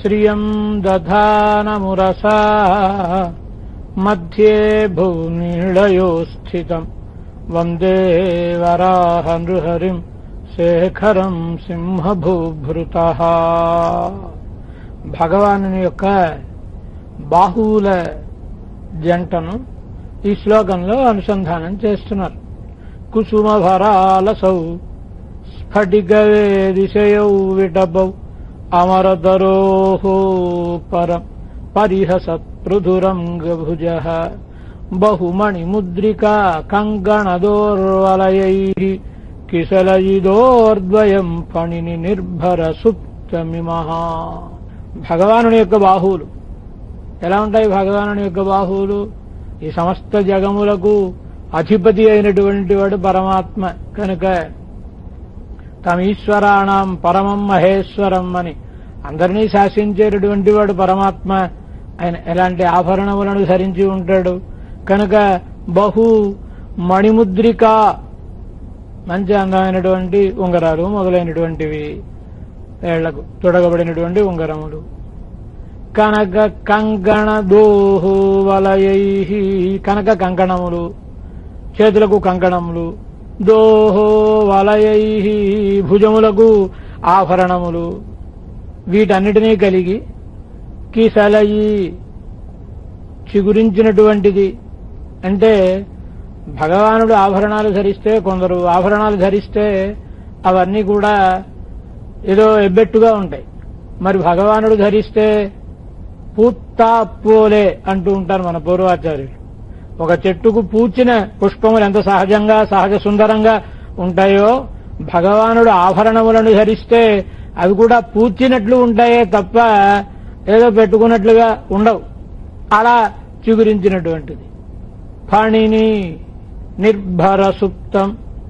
శ్రియం దధానమురసా మధ్యే భూనిళయో స్థితం వందే వరాహ నృహరిం శేఖరం సింహభూభృత భగవాను యొక్క బాహువుల జంటను ఈ శ్లోకంలో అనుసంధానం చేస్తున్నారు కుసుమభరాలసౌ స్ఫటికవేదిశయౌ విటపౌ అమరదరోహో పరం పరిహసత్పృధురంగభుజ బహుమణిముద్రికా కంకణదోర్వలయై కిసలయిదోర్ద్వయం ఫణిని నిర్భర సుప్తమిమహ భగవానుని యొక్క బాహువులు ఎలా ఉంటాయి భగవానుని యొక్క బాహువులు ఈ సమస్త జగములకు అధిపతి అయినటువంటి వాడు పరమాత్మ కనుక తమ ఈశ్వరాణం పరమం మహేశ్వరం అని అందరినీ శాసించేటటువంటి వాడు పరమాత్మ ఆయన ఎలాంటి ఆభరణములను ధరించి ఉంటాడు కనుక బహు మణిముద్రిక మంచి అందమైనటువంటి ఉంగరాలు మొదలైనటువంటివి వేళ్లకు తొడగబడినటువంటి ఉంగరములు కనక కంకణ దోహు వలయై కనక కంకణములు చేతులకు కంకణములు దోహో వలయై భుజములకు ఆభరణములు వీటన్నిటినీ కలిగి కిసలయి చిగురించినటువంటిది అంటే భగవానుడు ఆభరణాలు ధరిస్తే కొందరు ఆభరణాలు ధరిస్తే అవన్నీ కూడా ఏదో ఎబ్బెట్టుగా ఉంటాయి మరి భగవానుడు ధరిస్తే పూత్తాపోలే అంటూ ఉంటారు మన పూర్వాచార్యులు ఒక చెట్టుకు పూచిన పుష్పములు ఎంత సహజంగా సహజ సుందరంగా ఉంటాయో భగవానుడు ఆభరణములను ధరిస్తే అవి కూడా పూచినట్లు ఉంటాయే తప్ప ఏదో పెట్టుకున్నట్లుగా ఉండవు అలా చిగురించినటువంటిది ఫణిని నిర్భర సుప్తం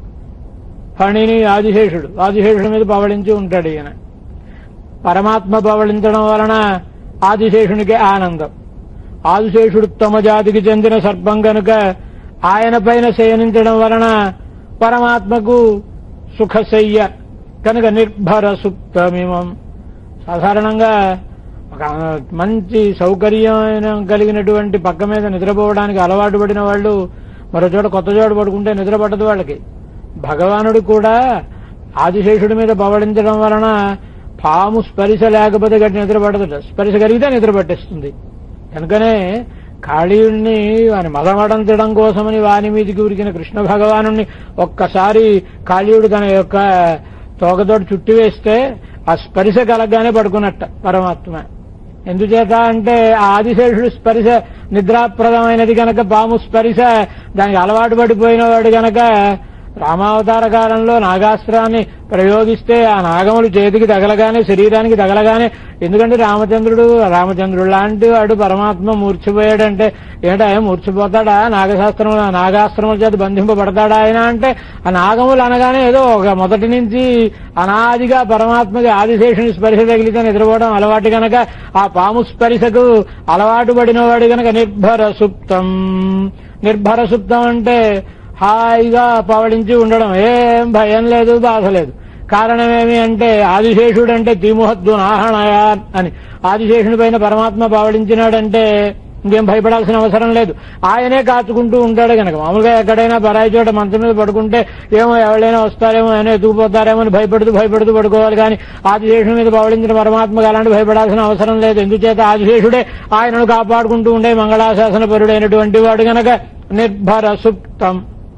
ఫణిని ఆదిశేషుడు ఆదిశేషుడి మీద పవళించి ఉంటాడు ఈయన పరమాత్మ పవళించడం వలన ఆదిశేషునికి ఆనందం ఆదిశేషుడు తమ జాతికి చెందిన సర్పం కనుక ఆయన పైన శయనించడం వలన పరమాత్మకు సుఖశయ్య కనుక నిర్భర సుప్తమిమం సాధారణంగా ఒక మంచి సౌకర్యమైన కలిగినటువంటి పక్క మీద నిద్రపోవడానికి అలవాటు పడిన వాళ్ళు మరో చోట కొత్త చోట పడుకుంటే నిద్ర పట్టదు వాళ్ళకి భగవానుడు కూడా ఆదిశేషుడి మీద పవడించడం వలన పాము స్పరిశ లేకపోతే గట్టి నిద్ర పడదట స్పరిశ కలిగితే నిద్ర పట్టేస్తుంది కనుకనే కాళీయుణ్ణి వాని మదమడంచడం కోసమని వాని మీదికి ఉరికిన కృష్ణ భగవాను ఒక్కసారి కాళీయుడు తన యొక్క తోకతోటి చుట్టి వేస్తే ఆ స్పరిశ కలగ్గానే పడుకున్నట్ట పరమాత్మ ఎందుచేత అంటే ఆ ఆదిశేషుడు స్పరిశ నిద్రాప్రదమైనది గనక పాము స్పరిశ దానికి అలవాటు పడిపోయిన వాడు గనక రామావతార కాలంలో నాగాస్త్రాన్ని ప్రయోగిస్తే ఆ నాగములు చేతికి తగలగానే శరీరానికి తగలగానే ఎందుకంటే రామచంద్రుడు రామచంద్రుడు లాంటి వాడు పరమాత్మ మూర్చిపోయాడంటే ఏంటా మూర్చిపోతాడా నాగశాస్త్రం నాగాస్త్రముల చేత బంధింపబడతాడా ఆయన అంటే ఆ నాగములు అనగానే ఏదో ఒక మొదటి నుంచి అనాదిగా పరమాత్మకి ఆదిశేషుని స్పర్శ తగిలితే నిద్రపోవడం అలవాటు గనక ఆ పాము స్పర్శకు అలవాటు పడినవాడు గనక నిర్భర సుప్తం నిర్భర సుప్తం అంటే హాయిగా పవడించి ఉండడం ఏం భయం లేదు బాధ లేదు కారణమేమి అంటే ఆదిశేషుడు అంటే తిముహద్దు నాహణయా అని ఆదిశేషుని పైన పరమాత్మ పవడించినాడంటే ఇంకేం భయపడాల్సిన అవసరం లేదు ఆయనే కాచుకుంటూ ఉంటాడు కనుక మామూలుగా ఎక్కడైనా పరాయి చోట మంచం మీద పడుకుంటే ఏమో ఎవరైనా వస్తారేమో ఆయన ఎత్తుకుపోతారేమో అని భయపడుతూ భయపడుతూ పడుకోవాలి కానీ ఆదిశేషుని మీద పవడించిన పరమాత్మకు అలాంటి భయపడాల్సిన అవసరం లేదు ఎందుచేత ఆదిశేషుడే ఆయనను కాపాడుకుంటూ ఉండే మంగళాశాసన పరుడైనటువంటి వాడు గనక నిర్భర సుప్తం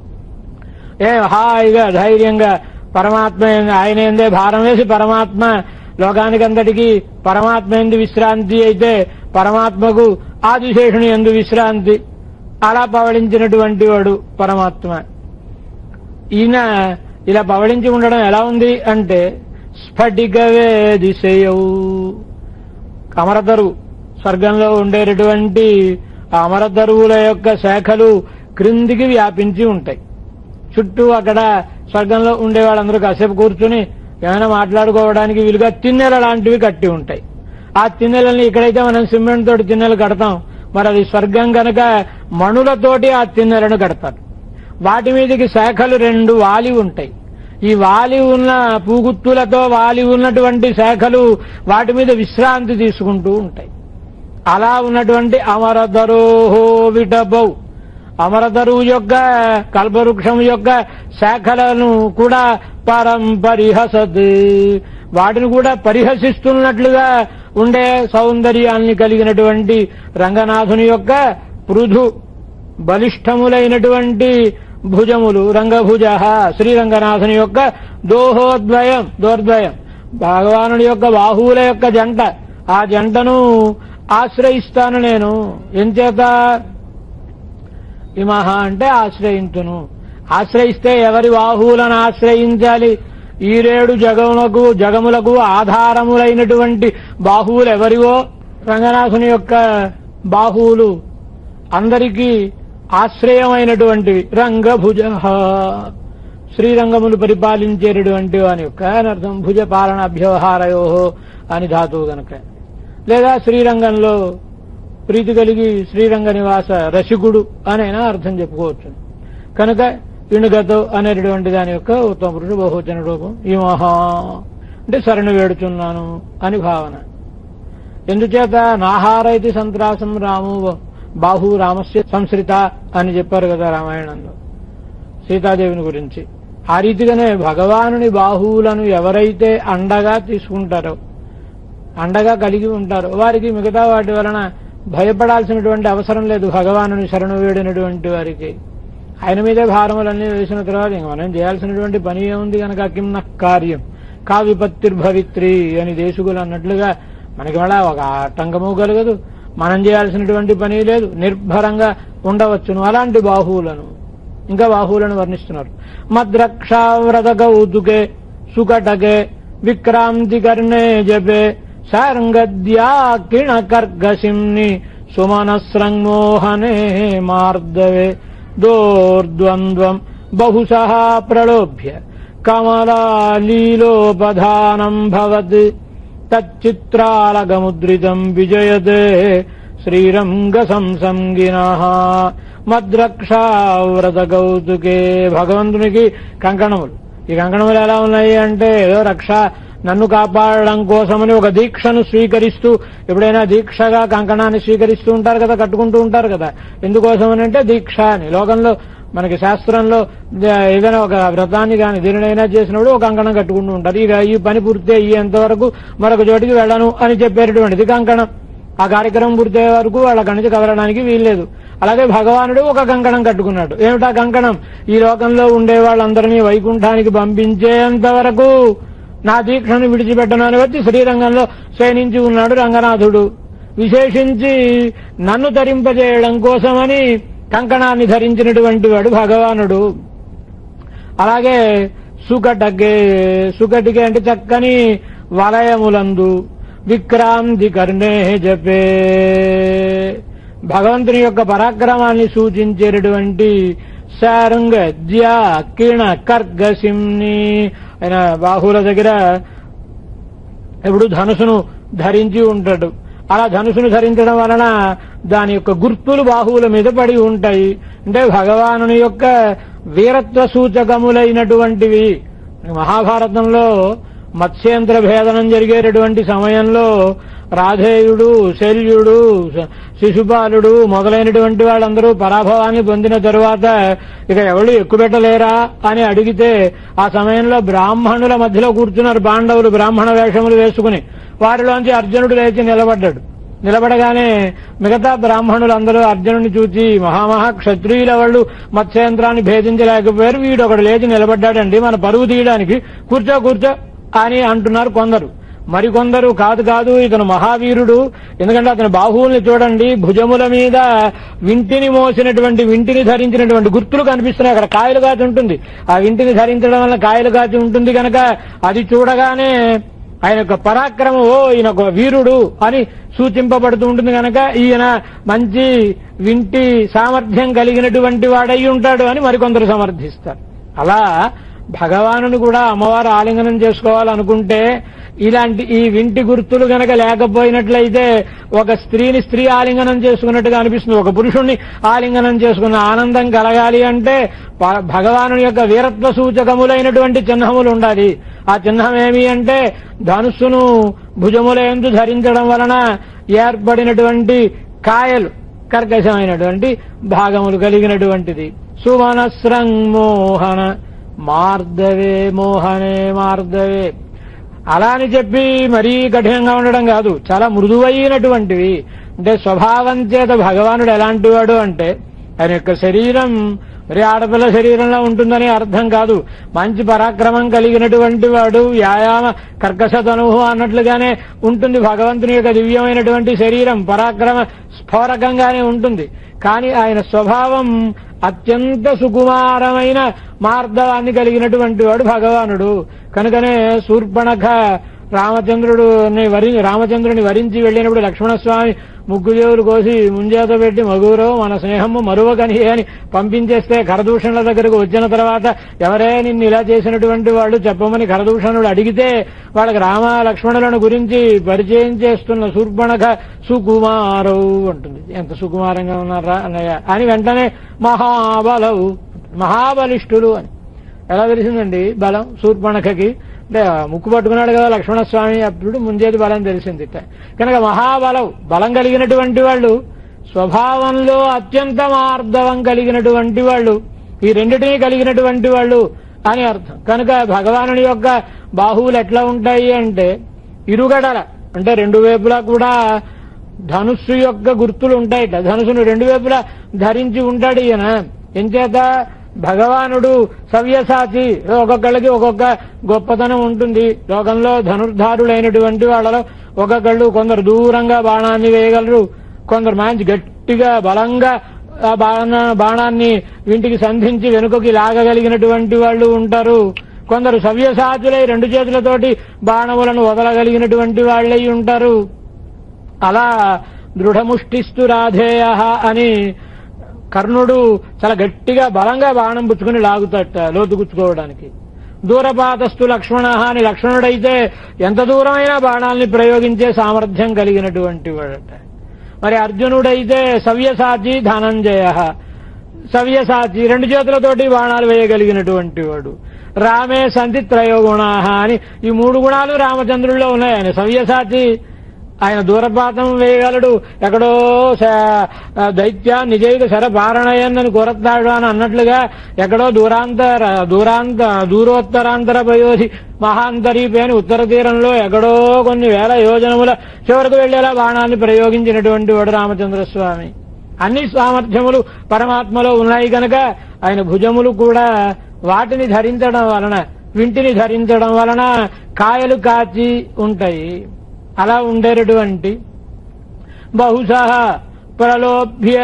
ఏ హాయిగా ధైర్యంగా పరమాత్మ ఆయన ఎందే భారం వేసి పరమాత్మ లోకానికంతటికి పరమాత్మ ఎందు విశ్రాంతి అయితే పరమాత్మకు ఆదిశేషుని ఎందు విశ్రాంతి అలా పవళించినటువంటి వాడు పరమాత్మ ఈయన ఇలా పవళించి ఉండడం ఎలా ఉంది అంటే స్ఫటికవే దిశయవు అమరతరు స్వర్గంలో ఉండేటటువంటి ఆ అమరతరువుల యొక్క శాఖలు క్రిందికి వ్యాపించి ఉంటాయి చుట్టూ అక్కడ స్వర్గంలో ఉండే వాళ్ళందరూ కాసేపు కూర్చుని ఏమైనా మాట్లాడుకోవడానికి వీలుగా తిన్నెల లాంటివి కట్టి ఉంటాయి ఆ తిన్నెలని ఇక్కడైతే మనం సిమెంట్ తోటి తిన్నెలు కడతాం మరి అది స్వర్గం కనుక మణులతోటి ఆ తిన్నెలను కడతారు వాటి మీదకి శాఖలు రెండు వాలి ఉంటాయి ఈ వాలి ఉన్న పూగుత్తులతో వాలి ఉన్నటువంటి శాఖలు వాటి మీద విశ్రాంతి తీసుకుంటూ ఉంటాయి అలా ఉన్నటువంటి అమరధరోహో విటబౌ అమరధరువు యొక్క కల్పవృక్షం యొక్క శాఖలను కూడా పరంపరిహసత్ వాటిని కూడా పరిహసిస్తున్నట్లుగా ఉండే సౌందర్యాన్ని కలిగినటువంటి రంగనాథుని యొక్క పృథు బలిష్టములైనటువంటి భుజములు రంగభుజ శ్రీరంగనాథుని యొక్క దోహోద్వయం దోర్ద్వయం భగవానుడి యొక్క బాహువుల యొక్క జంట ఆ జంటను ఆశ్రయిస్తాను నేను ఎంచేత ఇమహ అంటే ఆశ్రయించును ఆశ్రయిస్తే ఎవరి బాహువులను ఆశ్రయించాలి ఈరేడు జగములకు జగములకు ఆధారములైనటువంటి బాహువులు ఎవరివో రంగనాథుని యొక్క బాహువులు అందరికీ ఆశ్రయమైనటువంటివి రంగభుజ శ్రీరంగములు పరిపాలించేటటువంటి వాని యొక్క అని అర్థం భుజ పాలన అభ్యవహారయో అని ధాతువు గనక లేదా శ్రీరంగంలో ప్రీతి కలిగి శ్రీరంగ నివాస రసికుడు అనైనా అర్థం చెప్పుకోవచ్చు కనుక ఇణుగతో అనేటటువంటి దాని యొక్క ఉత్తమ పురుషు బహువచన రూపం ఈ మహా అంటే శరణు వేడుచున్నాను అని భావన ఎందుచేత నాహారైతి సంత్రాసం రాము బాహు రామస్య సంశ్రిత అని చెప్పారు కదా రామాయణంలో సీతాదేవిని గురించి ఆ రీతిగానే భగవానుని బాహువులను ఎవరైతే అండగా తీసుకుంటారో అండగా కలిగి ఉంటారో వారికి మిగతా వాటి వలన భయపడాల్సినటువంటి అవసరం లేదు భగవానుని శరణు వేడినటువంటి వారికి ఆయన మీదే భారములన్నీ వేసిన తర్వాత ఇంక మనం చేయాల్సినటువంటి పని ఏముంది కనుక కిమ్న కార్యం కా విపత్తిర్భవిత్రి అని దేశుగులు అన్నట్లుగా మనకి మళ్ళా ఒక ఆటంకము కలగదు మనం చేయాల్సినటువంటి పని లేదు నిర్భరంగా ఉండవచ్చును అలాంటి బాహువులను ఇంకా బాహువులను వర్ణిస్తున్నారు మద్రక్షావ్రత కౌతుకే సుకటకే విక్రాంతి కర్ణే జపే సారంగద్యా కిణ కర్గసిమ్ని సుమనస్రంగమోహనే మార్దవే దోర్ద్వంద్వం బహుశః ప్రలోభ్య కమలాలీలోపధానం భవత్ తచ్చిత్రాలగముద్రితం విజయతే శ్రీరంగ సంసంగిన మద్రక్షావ్రత కౌతుకే భగవంతునికి కంకణములు ఈ కంకణములు ఎలా ఉన్నాయి అంటే ఏదో రక్ష నన్ను కాపాడడం కోసమని ఒక దీక్షను స్వీకరిస్తూ ఎప్పుడైనా దీక్షగా కంకణాన్ని స్వీకరిస్తూ ఉంటారు కదా కట్టుకుంటూ ఉంటారు కదా ఎందుకోసమని అంటే దీక్ష అని లోకంలో మనకి శాస్త్రంలో ఏదైనా ఒక వ్రతాన్ని కానీ దేనినైనా చేసినప్పుడు ఒక కంకణం కట్టుకుంటూ ఉంటారు ఇక ఈ పని పూర్తి అయ్యేంత వరకు మరొక చోటికి వెళ్ళను అని చెప్పేటటువంటిది కంకణం ఆ కార్యక్రమం పూర్తయ్యే వరకు వాళ్ళ అక్కడి నుంచి కదలడానికి వీల్లేదు అలాగే భగవానుడు ఒక కంకణం కట్టుకున్నాడు ఏమిటా కంకణం ఈ లోకంలో ఉండే వాళ్ళందరినీ వైకుంఠానికి పంపించేంత వరకు నా దీక్షను విడిచిపెట్టను అని వచ్చి శ్రీరంగంలో శయనించి ఉన్నాడు రంగనాథుడు విశేషించి నన్ను తరింపజేయడం కోసమని కంకణాన్ని ధరించినటువంటి వాడు భగవానుడు అలాగే సుకటకే సుకటికే అంటే చక్కని వలయములందు విక్రాంతి కర్ణే జపే భగవంతుని యొక్క పరాక్రమాన్ని సూచించేటటువంటి శారంగ జ్యా కిణ కర్గసిమ్ని ఆయన బాహువుల దగ్గర ఎప్పుడు ధనుసును ధరించి ఉంటాడు అలా ధనుసును ధరించడం వలన దాని యొక్క గుర్తులు బాహువుల మీద పడి ఉంటాయి అంటే భగవానుని యొక్క వీరత్వ సూచకములైనటువంటివి మహాభారతంలో మత్స్యేంద్ర భేదనం జరిగేటటువంటి సమయంలో రాధేయుడు శల్యుడు శిశుపాలుడు మొదలైనటువంటి వాళ్ళందరూ పరాభవాన్ని పొందిన తరువాత ఇక ఎవరు ఎక్కుపెట్టలేరా అని అడిగితే ఆ సమయంలో బ్రాహ్మణుల మధ్యలో కూర్చున్నారు పాండవులు బ్రాహ్మణ వేషములు వేసుకుని వారిలోంచి అర్జునుడు లేచి నిలబడ్డాడు నిలబడగానే మిగతా బ్రాహ్మణులందరూ అర్జునుడిని చూచి మహామహా క్షత్రియుల వాళ్ళు మత్స్యంత్రాన్ని భేదించలేకపోయారు వీడు ఒకడు లేచి నిలబడ్డాడండి మన పరువు తీయడానికి కూర్చో కూర్చో అని అంటున్నారు కొందరు మరికొందరు కాదు కాదు ఇతను మహావీరుడు ఎందుకంటే అతని బాహువుల్ని చూడండి భుజముల మీద వింటిని మోసినటువంటి వింటిని ధరించినటువంటి గుర్తులు కనిపిస్తున్నాయి అక్కడ కాయలు కాచి ఉంటుంది ఆ వింటిని ధరించడం వల్ల కాయలు కాచి ఉంటుంది కనుక అది చూడగానే ఆయన యొక్క పరాక్రమం ఓ ఈయన ఒక వీరుడు అని సూచింపబడుతూ ఉంటుంది కనుక ఈయన మంచి వింటి సామర్థ్యం కలిగినటువంటి వాడై ఉంటాడు అని మరికొందరు సమర్థిస్తారు అలా భగవానుని కూడా అమ్మవారు ఆలింగనం చేసుకోవాలనుకుంటే ఇలాంటి ఈ వింటి గుర్తులు గనక లేకపోయినట్లయితే ఒక స్త్రీని స్త్రీ ఆలింగనం చేసుకున్నట్టుగా అనిపిస్తుంది ఒక పురుషుణ్ణి ఆలింగనం చేసుకున్న ఆనందం కలగాలి అంటే ప- భగవానుని యొక్క వీరత్వ సూచకములైనటువంటి చిహ్నములు ఉండాలి ఆ చిహ్నం ఏమి అంటే ధనుస్సును భుజములందు ధరించడం వలన ఏర్పడినటువంటి కాయలు కర్కశమైనటువంటి భాగములు కలిగినటువంటిది సుమనస్రంగమోహన మార్దవే మోహనే మార్దవే అలా అని చెప్పి మరీ కఠినంగా ఉండడం కాదు చాలా మృదువైనటువంటివి అంటే స్వభావం చేత భగవానుడు ఎలాంటి వాడు అంటే ఆయన యొక్క శరీరం మరి ఆడపిల్ల శరీరంలో ఉంటుందని అర్థం కాదు మంచి పరాక్రమం కలిగినటువంటి వాడు వ్యాయామ కర్కశ తనువు అన్నట్లుగానే ఉంటుంది భగవంతుని యొక్క దివ్యమైనటువంటి శరీరం పరాక్రమ స్ఫోరకంగానే ఉంటుంది కానీ ఆయన స్వభావం అత్యంత సుకుమారమైన మార్దవాన్ని కలిగినటువంటి వాడు భగవానుడు కనుకనే శూర్పణఖ రామచంద్రుడు వరి రామచంద్రుని వరించి వెళ్ళినప్పుడు లక్ష్మణస్వామి ముగ్గుదేవులు కోసి ముంజేత పెట్టి మగురో మన స్నేహము మరువకని అని పంపించేస్తే కరదూషణల దగ్గరకు వచ్చిన తర్వాత ఎవరే నిన్ను ఇలా చేసినటువంటి వాళ్ళు చెప్పమని కరదూషణుడు అడిగితే వాళ్ళకి రామ లక్ష్మణులను గురించి పరిచయం చేస్తున్న శూర్పణఖ సుకుమారవు అంటుంది ఎంత సుకుమారంగా ఉన్నారా అన్నయ్య అని వెంటనే మహాబలవు మహాబలిష్ఠులు అని ఎలా తెలిసిందండి బలం శూర్పణఖకి అంటే ముక్కు పట్టుకున్నాడు కదా లక్ష్మణస్వామి అప్పుడు ముందేది బలం తెలిసింది కనుక మహాబలం బలం కలిగినటువంటి వాళ్ళు స్వభావంలో అత్యంత మార్దవం కలిగినటువంటి వాళ్ళు ఈ రెండిటినీ కలిగినటువంటి వాళ్ళు అని అర్థం కనుక భగవానుని యొక్క బాహువులు ఎట్లా ఉంటాయి అంటే ఇరుగడల అంటే రెండు వైపులా కూడా ధనుస్సు యొక్క గుర్తులు ఉంటాయిట ధనుసును రెండు వైపులా ధరించి ఉంటాడు ఈయన ఎంచేత భగవానుడు సవ్యసాచి ఒక్కొక్కళ్ళకి ఒక్కొక్క గొప్పతనం ఉంటుంది లోకంలో ధనుర్ధారులైనటువంటి వాళ్ళలో ఒక్కొక్కళ్ళు కొందరు దూరంగా బాణాన్ని వేయగలరు కొందరు మంచి గట్టిగా బలంగా ఆ బాణ బాణాన్ని ఇంటికి సంధించి వెనుకకి లాగగలిగినటువంటి వాళ్ళు ఉంటారు కొందరు సవ్యసాచులై రెండు చేతులతోటి బాణములను వదలగలిగినటువంటి వాళ్ళై ఉంటారు అలా దృఢముష్టిస్తు రాధేయ అని కర్ణుడు చాలా గట్టిగా బలంగా బాణం పుచ్చుకుని లాగుతట లోతు గుచ్చుకోవడానికి దూరపాతస్థు లక్ష్మణ అని లక్ష్మణుడైతే ఎంత దూరమైనా బాణాల్ని ప్రయోగించే సామర్థ్యం కలిగినటువంటి వాడట మరి అర్జునుడైతే సవ్యసాచి ధనంజయ సవ్యసాచి రెండు చేతులతోటి బాణాలు వేయగలిగినటువంటి వాడు రామే సంతి త్రయోగుణ అని ఈ మూడు గుణాలు రామచంద్రుల్లో ఉన్నాయి ఆయన సవ్యసాచి ఆయన దూరపాతం వేయగలడు ఎక్కడో శ- దైత్య నిజైక శర పారణయన్నని కొరతాడు అని అన్నట్లుగా ఎక్కడో దూరాంతర దూరాంత దూరోత్తరాంతర పయోధి మహాంతరీపి అని ఉత్తర తీరంలో ఎక్కడో కొన్ని వేల యోజనముల చివరకు వెళ్లేలా బాణాన్ని ప్రయోగించినటువంటి వాడు రామచంద్రస్వామి అన్ని సామర్థ్యములు పరమాత్మలో ఉన్నాయి కనుక ఆయన భుజములు కూడా వాటిని ధరించడం వలన వింటిని ధరించడం వలన కాయలు కాచి ఉంటాయి అలా ఉండేటటువంటి బహుశా ప్రలోభ్య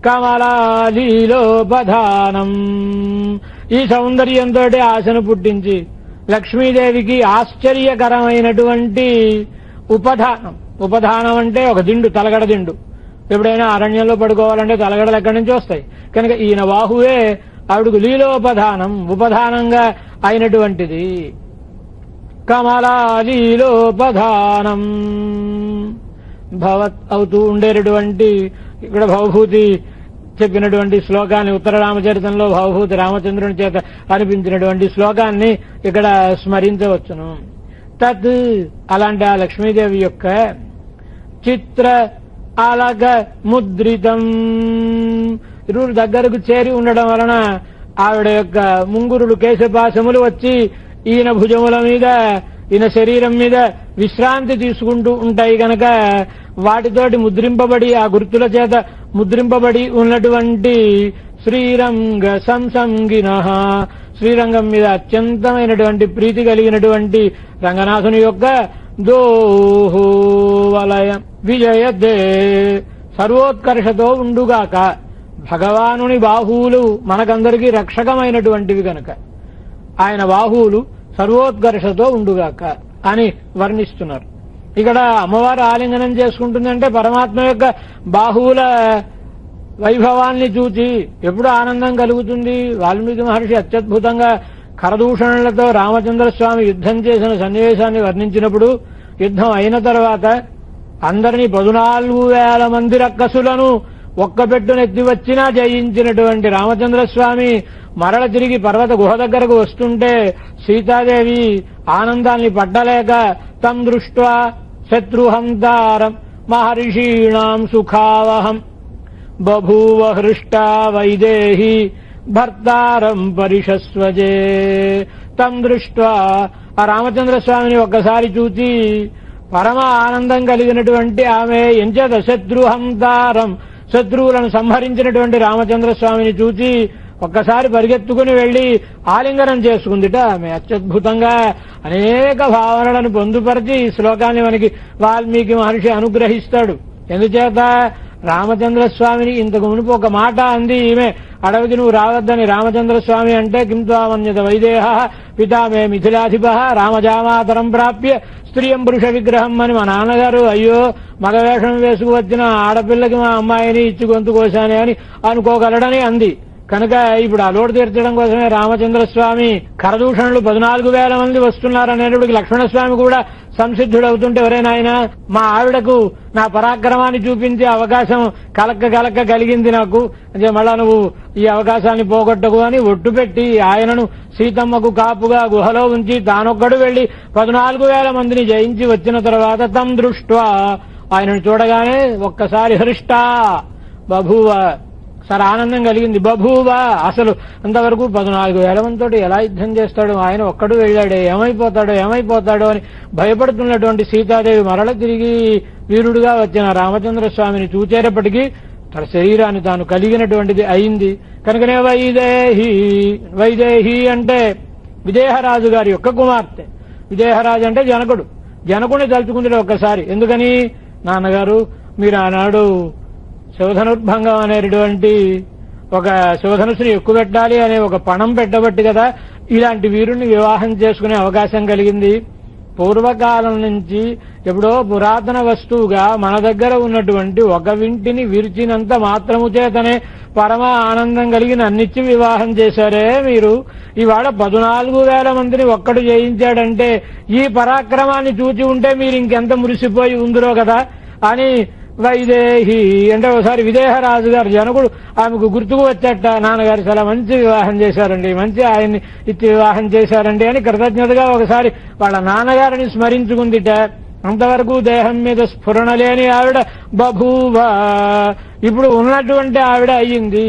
కమలాలీలోపధానం ఈ సౌందర్యంతో ఆశను పుట్టించి లక్ష్మీదేవికి ఆశ్చర్యకరమైనటువంటి ఉపధానం ఉపధానం అంటే ఒక దిండు తలగడ దిండు ఎప్పుడైనా అరణ్యంలో పడుకోవాలంటే తలగడలు ఎక్కడి నుంచి వస్తాయి కనుక ఈయన బాహువే ఆవిడకు లీలోపధానం ఉపధానంగా అయినటువంటిది కమలాలీలోపధానం భవత్ అవుతూ ఉండేటటువంటి ఇక్కడ భవభూతి చెప్పినటువంటి శ్లోకాన్ని ఉత్తర రామచరితంలో భవభూతి రామచంద్రుని చేత అనిపించినటువంటి శ్లోకాన్ని ఇక్కడ స్మరించవచ్చును తత్ అలాంటి ఆ లక్ష్మీదేవి యొక్క చిత్ర అలగ ముద్రితం ఇరువురు దగ్గరకు చేరి ఉండడం వలన ఆవిడ యొక్క ముంగురులు కేశపాశములు వచ్చి ఈయన భుజముల మీద ఈయన శరీరం మీద విశ్రాంతి తీసుకుంటూ ఉంటాయి గనక వాటితోటి ముద్రింపబడి ఆ గుర్తుల చేత ముద్రింపబడి ఉన్నటువంటి శ్రీరంగ సంసంగిన శ్రీరంగం మీద అత్యంతమైనటువంటి ప్రీతి కలిగినటువంటి రంగనాథుని యొక్క దోహో వలయం విజయదే సర్వోత్కర్షతో ఉండుగాక భగవానుని బాహువులు మనకందరికీ రక్షకమైనటువంటివి గనక ఆయన బాహువులు సర్వోత్కర్షతో ఉండుగాక అని వర్ణిస్తున్నారు ఇక్కడ అమ్మవారు ఆలింగనం చేసుకుంటుందంటే పరమాత్మ యొక్క బాహువుల వైభవాన్ని చూచి ఎప్పుడు ఆనందం కలుగుతుంది వాల్మీకి మహర్షి అత్యద్భుతంగా కరదూషణలతో రామచంద్రస్వామి యుద్ధం చేసిన సన్నివేశాన్ని వర్ణించినప్పుడు యుద్ధం అయిన తర్వాత అందరినీ పదునాలుగు వేల మంది రక్కసులను ఒక్కపెట్టునెత్తి వచ్చినా జయించినటువంటి రామచంద్రస్వామి మరల తిరిగి పర్వత గుహ దగ్గరకు వస్తుంటే సీతాదేవి ఆనందాన్ని పడ్డలేక తం దృష్ట్వా శత్రుహంతారం మహర్షీణాం సుఖావహం బభూవ హృష్టా వైదేహి భర్తారం పరిషస్వజే తం దృష్ట్వా ఆ రామచంద్ర స్వామిని ఒక్కసారి చూచి పరమ ఆనందం కలిగినటువంటి ఆమె ఎంచేత శత్రుహంతారం శత్రువులను సంహరించినటువంటి రామచంద్ర స్వామిని చూచి ఒక్కసారి పరిగెత్తుకుని వెళ్లి ఆలింగనం చేసుకుందిట ఆమె అత్యద్భుతంగా అనేక భావనలను పొందుపరిచి ఈ శ్లోకాన్ని మనకి వాల్మీకి మహర్షి అనుగ్రహిస్తాడు ఎందుచేత రామచంద్ర స్వామిని ఇంతకు మునుపు ఒక మాట అంది ఈమె అడవికి నువ్వు రావద్దని రామచంద్ర స్వామి అంటే కింత్వామన్యత వైదేహ పితా మే మిథిలాధిప రామజామాతరం ప్రాప్య స్త్రీయం పురుష విగ్రహం అని మా నాన్నగారు అయ్యో మగవేషం వేసుకు వచ్చిన ఆడపిల్లకి మా అమ్మాయిని ఇచ్చి గొంతు కోశానే అని అనుకోగలడని అంది కనుక ఇప్పుడు ఆ లోటు తీర్చడం కోసమే రామచంద్ర స్వామి కరదూషణలు పద్నాలుగు వేల మంది వస్తున్నారనేటప్పటికి లక్ష్మణస్వామి కూడా సంసిద్ధుడవుతుంటే ఎవరైనాయన మా ఆవిడకు నా పరాక్రమాన్ని చూపించే అవకాశం కలక్క కలక్క కలిగింది నాకు అంటే మళ్ళా నువ్వు ఈ అవకాశాన్ని పోగొట్టకు అని ఒట్టు పెట్టి ఆయనను సీతమ్మకు కాపుగా గుహలో ఉంచి తానొక్కడు వెళ్లి పద్నాలుగు వేల మందిని జయించి వచ్చిన తర్వాత తం దృష్ట్వా ఆయనను చూడగానే ఒక్కసారి హృష్టా బభూవ సరే ఆనందం కలిగింది బభూవ అసలు అంతవరకు పద్నాలుగు వేల మందితోటి ఎలా యుద్ధం చేస్తాడు ఆయన ఒక్కడు వెళ్ళాడే ఏమైపోతాడో ఏమైపోతాడో అని భయపడుతున్నటువంటి సీతాదేవి మరల తిరిగి వీరుడుగా వచ్చిన రామచంద్ర స్వామిని చూచేటప్పటికీ తన శరీరాన్ని తాను కలిగినటువంటిది అయింది కనుకనే వైదేహి వైదేహి అంటే విదేహరాజు గారి యొక్క కుమార్తె విదేహరాజు అంటే జనకుడు జనకుడిని తలుచుకుంది ఒక్కసారి ఎందుకని నాన్నగారు మీరు ఆనాడు శివధనుర్భంగం అనేటువంటి ఒక శివధనుసుని ఎక్కువ పెట్టాలి అనే ఒక పణం పెట్టబట్టి కదా ఇలాంటి వీరుణ్ణి వివాహం చేసుకునే అవకాశం కలిగింది పూర్వకాలం నుంచి ఎప్పుడో పురాతన వస్తువుగా మన దగ్గర ఉన్నటువంటి ఒక వింటిని విరిచినంత మాత్రము చేతనే పరమ ఆనందం కలిగి నన్నిచ్చి వివాహం చేశారే మీరు ఇవాళ పద్నాలుగు వేల మందిని ఒక్కడు జయించాడంటే ఈ పరాక్రమాన్ని చూచి ఉంటే మీరు ఇంకెంత మురిసిపోయి ఉందిరో కదా అని వైదేహి అంటే ఒకసారి విదేహరాజు గారు జనకుడు ఆమెకు గుర్తుకు వచ్చేట నాన్నగారు చాలా మంచి వివాహం చేశారండి మంచి ఆయన్ని ఇచ్చి వివాహం చేశారండి అని కృతజ్ఞతగా ఒకసారి వాళ్ళ నాన్నగారిని స్మరించుకుందిట అంతవరకు దేహం మీద స్ఫురణ లేని ఆవిడ బభూవ ఇప్పుడు ఉన్నటువంటి ఆవిడ అయ్యింది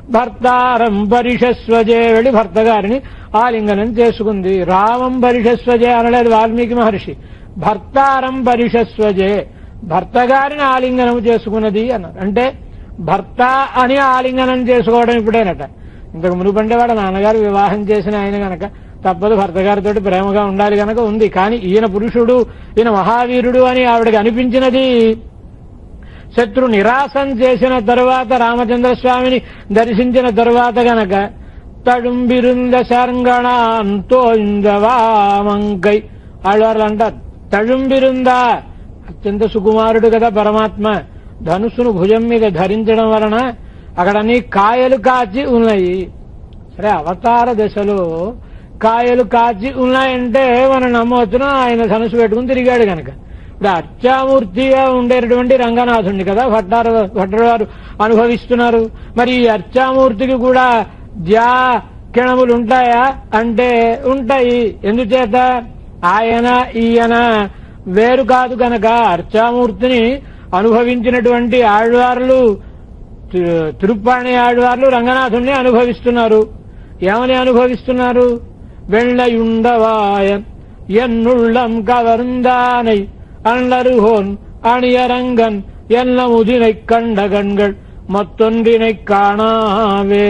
భర్తారం పరిషస్వజే వెళ్ళి భర్త గారిని ఆలింగనం చేసుకుంది రామం పరిషస్వజే అనలేదు వాల్మీకి మహర్షి భర్తారం పరిషస్వజే భర్త గారిని ఆలింగనం చేసుకున్నది అన్నారు అంటే భర్త అని ఆలింగనం చేసుకోవడం ఇప్పుడేనట ఇంతకు మునుపంటే వాడు నాన్నగారు వివాహం చేసిన ఆయన గనక తప్పదు భర్త గారితో ప్రేమగా ఉండాలి గనక ఉంది కానీ ఈయన పురుషుడు ఈయన మహావీరుడు అని ఆవిడకి అనిపించినది శత్రు నిరాశం చేసిన తరువాత రామచంద్ర స్వామిని దర్శించిన తరువాత గనక తడుంబిరుంద శర్గణాంతో ఇందవామంకై ఆళ్ళవార్లు అంటారు తడుంబిరుందా అత్యంత సుకుమారుడు కదా పరమాత్మ ధనుస్సును భుజం మీద ధరించడం వలన అక్కడ అన్ని కాయలు కాచి ఉన్నాయి సరే అవతార దశలో కాయలు కాచి ఉన్నాయంటే మనం నమ్మవచ్చును ఆయన ధనుసు పెట్టుకుని తిరిగాడు గనక ఇప్పుడు అర్చామూర్తిగా ఉండేటటువంటి రంగనాథుణ్ణి కదా భట్టారు భట్టర్ వారు అనుభవిస్తున్నారు మరి ఈ అర్చామూర్తికి కూడా జ్యా కిణములు ఉంటాయా అంటే ఉంటాయి ఎందుచేత ఆయన ఈయన వేరు కాదు కనుక అర్చామూర్తిని అనుభవించినటువంటి ఆళ్వార్లు తి- తిరుప్పాణి ఆళ్వార్లు రంగనాథుణ్ణి అనుభవిస్తున్నారు ఏమని అనుభవిస్తున్నారు வெள்ளையுண்டவாயன் என்னுள்ளம் கவர்ந்தானை அண்ணருகோன் அணியரங்கன் என்ன முதினைக் கண்ட கண்கள் మత్తొండినైక్ కాణావే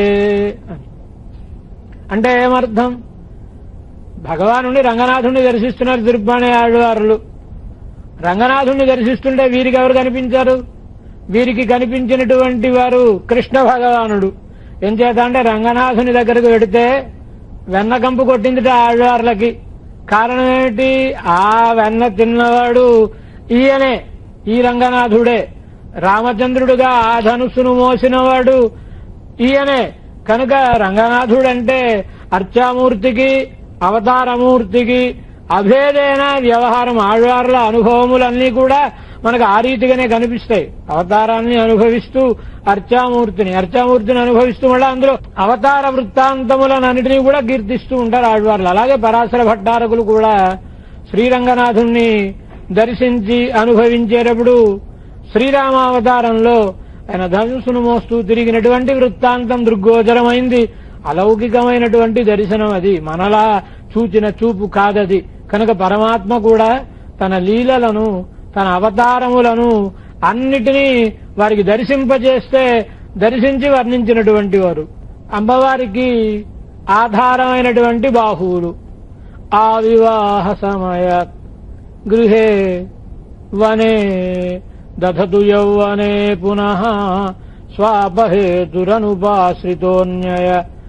అంటే ఏమర్థం భగవానుని రంగనాథుణ్ణి దర్శిస్తున్నారు తిరుప్పాణి ఆళ్వారులు రంగనాథుణ్ణి దర్శిస్తుంటే వీరికి ఎవరు కనిపించారు వీరికి కనిపించినటువంటి వారు కృష్ణ భగవానుడు ఏం చేత అంటే రంగనాథుని దగ్గరకు వెడితే వెన్నకంపు కొట్టిందిట ఆళ్వార్లకి కారణం ఏమిటి ఆ వెన్న తిన్నవాడు ఈయనే ఈ రంగనాథుడే రామచంద్రుడుగా ఆ ధనుస్సును మోసినవాడు ఈయనే కనుక రంగనాథుడంటే అర్చామూర్తికి అవతారమూర్తికి అభేదైన వ్యవహారం ఆళ్వార్ల అనుభవములన్నీ కూడా మనకు ఆ రీతిగానే కనిపిస్తాయి అవతారాన్ని అనుభవిస్తూ అర్చామూర్తిని అర్చామూర్తిని అనుభవిస్తూ మళ్ళీ అందులో అవతార వృత్తాంతములనన్నిటినీ కూడా కీర్తిస్తూ ఉంటారు ఆళ్వార్లు అలాగే పరాశర భట్టారకులు కూడా శ్రీరంగనాథుణ్ణి దర్శించి అనుభవించేటప్పుడు శ్రీరామావతారంలో ఆయన ధనుసును మోస్తూ తిరిగినటువంటి వృత్తాంతం దృగ్గోచరమైంది అలౌకికమైనటువంటి దర్శనం అది మనలా చూచిన చూపు కాదది కనుక పరమాత్మ కూడా తన లీలలను తన అవతారములను అన్నిటినీ వారికి దర్శింపజేస్తే దర్శించి వర్ణించినటువంటి వారు అమ్మవారికి ఆధారమైనటువంటి బాహువులు ఆ వివాహ సమయ గృహే వనే దధతు యౌవనే పునః స్వాపహేతురనుపాశ్రితోన్యయ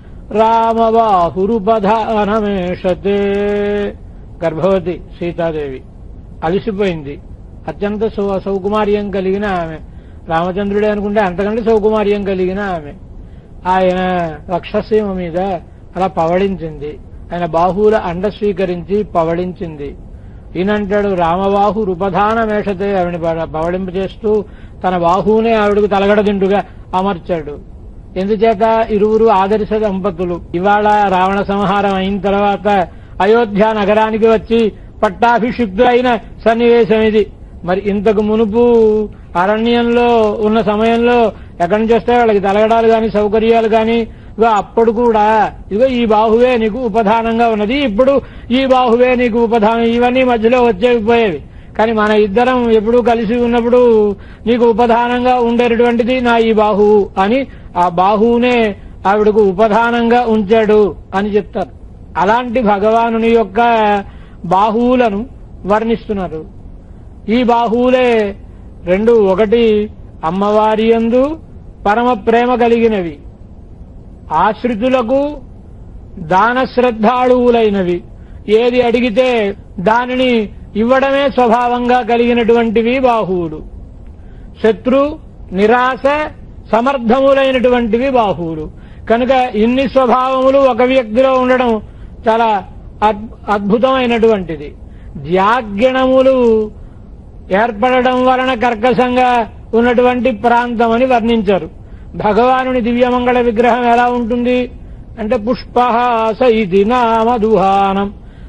రామబాహురుపధానమేషతే గర్భవతి సీతాదేవి అలిసిపోయింది అత్యంత సౌ- సౌకుమార్యం కలిగిన ఆమె రామచంద్రుడే అనుకుంటే అంతకంటే సౌకుమార్యం కలిగిన ఆమె ఆయన వక్షసీమ మీద అలా పవళించింది ఆయన బాహువుల అండ స్వీకరించి పవళించింది ఈయనంటాడు రామబాహు రుపధాన మేషతే ఆవిడ పవళింప చేస్తూ తన బాహువునే ఆవిడకు తలగడదిండుగా అమర్చాడు ఎందుచేత ఇరువురు ఆదర్శ దంపతులు ఇవాళ రావణ సంహారం అయిన తర్వాత అయోధ్య నగరానికి వచ్చి పట్టాభిషిక్తులైన సన్నివేశం ఇది మరి ఇంతకు మునుపు అరణ్యంలో ఉన్న సమయంలో ఎక్కడి నుంచి వస్తే వాళ్ళకి తలగడాలు గాని సౌకర్యాలు గాని ఇగో అప్పుడు కూడా ఇదిగో ఈ బాహువే నీకు ఉపధానంగా ఉన్నది ఇప్పుడు ఈ బాహువే నీకు ఉపధానం ఇవన్నీ మధ్యలో వచ్చేవి పోయేవి కానీ మన ఇద్దరం ఎప్పుడూ కలిసి ఉన్నప్పుడు నీకు ఉపధానంగా ఉండేటటువంటిది నా ఈ బాహువు అని ఆ బాహువునే ఆవిడకు ఉపధానంగా ఉంచాడు అని చెప్తారు అలాంటి భగవానుని యొక్క బాహువులను వర్ణిస్తున్నారు ఈ బాహువులే రెండు ఒకటి అమ్మవారి యందు పరమ ప్రేమ కలిగినవి ఆశ్రితులకు దాన శ్రద్ధాళువులైనవి ఏది అడిగితే దానిని ఇవ్వడమే స్వభావంగా కలిగినటువంటివి బాహువులు శత్రు నిరాశ సమర్థములైనటువంటివి బాహువులు కనుక ఇన్ని స్వభావములు ఒక వ్యక్తిలో ఉండడం చాలా అద్- అద్భుతమైనటువంటిది జ్యాగ్యణములు ఏర్పడడం వలన కర్కశంగా ఉన్నటువంటి ప్రాంతం అని వర్ణించారు భగవానుని దివ్యమంగళ విగ్రహం ఎలా ఉంటుంది అంటే పుష్పహాస ఇది నామదుహానం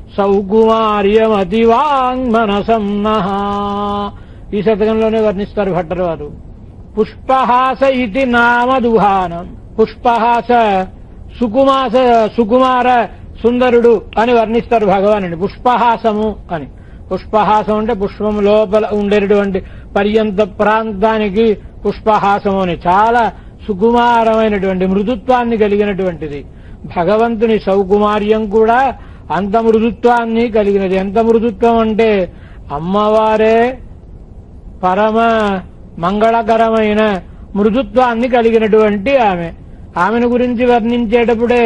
సౌకుమార్యమతివాంగ్మనసం నః ఈ శతకంలోనే వర్ణిస్తారు భట్టరు వారు పుష్పహాస ఇది నామదుహానం పుష్పహాస సుకుమాస సుకుమార సుందరుడు అని వర్ణిస్తారు భగవానుని పుష్పహాసము అని పుష్పహాసం అంటే పుష్పం లోపల ఉండేటటువంటి పర్యంత ప్రాంతానికి పుష్పహాసము అని చాలా సుకుమారమైనటువంటి మృదుత్వాన్ని కలిగినటువంటిది భగవంతుని సౌకుమార్యం కూడా అంత మృదుత్వాన్ని కలిగినది ఎంత మృదుత్వం అంటే అమ్మవారే పరమ మంగళకరమైన మృదుత్వాన్ని కలిగినటువంటి ఆమె ఆమెను గురించి వర్ణించేటప్పుడే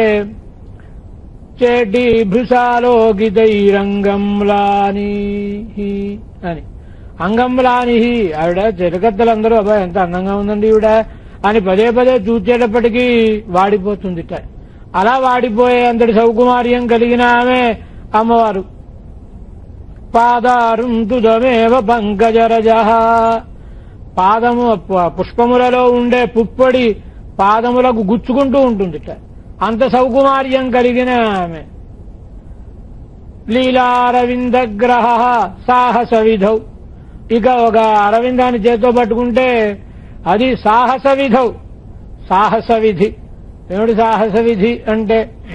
చేటి భృషాలోకితైరంగంలాని అని అంగంలాని ఆవిడ చిరకత్తలందరూ అబ్బాయి ఎంత అందంగా ఉందండి ఈవిడ అని పదే పదే చూచేటప్పటికీ వాడిపోతుందిట అలా వాడిపోయే అంతటి సౌకుమార్యం కలిగిన ఆమె అమ్మవారు పాదారుం తుదమేవ పంకజరజ పాదము ప- పుష్పములలో ఉండే పుప్పొడి పాదములకు గుచ్చుకుంటూ ఉంటుందిట అంత సౌకుమార్యం కలిగిన ఆమె లీలారవిందగ్రహ సాహస విధౌ ఇక ఒక అరవిందాన్ని చేతితో పట్టుకుంటే అది సాహస విధౌ సాహస విధి ఏమిటి సాహస విధి అంటే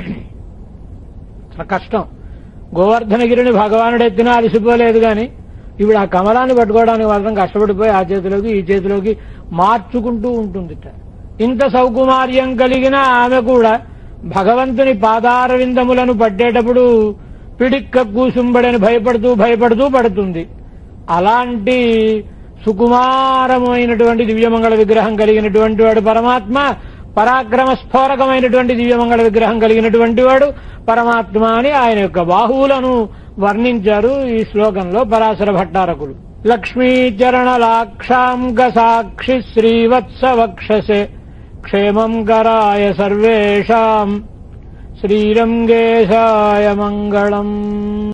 చాలా కష్టం గోవర్ధనగిరిని భగవానుడు ఎత్తినా అలసిపోలేదు కానీ ఇప్పుడు ఆ కమలాన్ని పట్టుకోవడానికి మాత్రం కష్టపడిపోయి ఆ చేతిలోకి ఈ చేతిలోకి మార్చుకుంటూ ఉంటుందిట ఇంత సౌకుమార్యం కలిగిన ఆమె కూడా భగవంతుని పాదారవిందములను పట్టేటప్పుడు పిడిక్క కూసుంబడని భయపడుతూ భయపడుతూ పడుతుంది అలాంటి సుకుమారమైనటువంటి దివ్యమంగళ విగ్రహం కలిగినటువంటి వాడు పరమాత్మ పరాక్రమ స్ఫోరకమైనటువంటి దివ్యమంగళ విగ్రహం కలిగినటువంటి వాడు పరమాత్మ అని ఆయన యొక్క బాహువులను వర్ణించారు ఈ శ్లోకంలో పరాశర భట్టారకులు లక్ష్మీచరణ లాక్షాంగ సాక్షి శ్రీవత్స వక్షసే క్షేమం కరాయ సర్వేషాం శ్రీరంగేశాయ మంగళం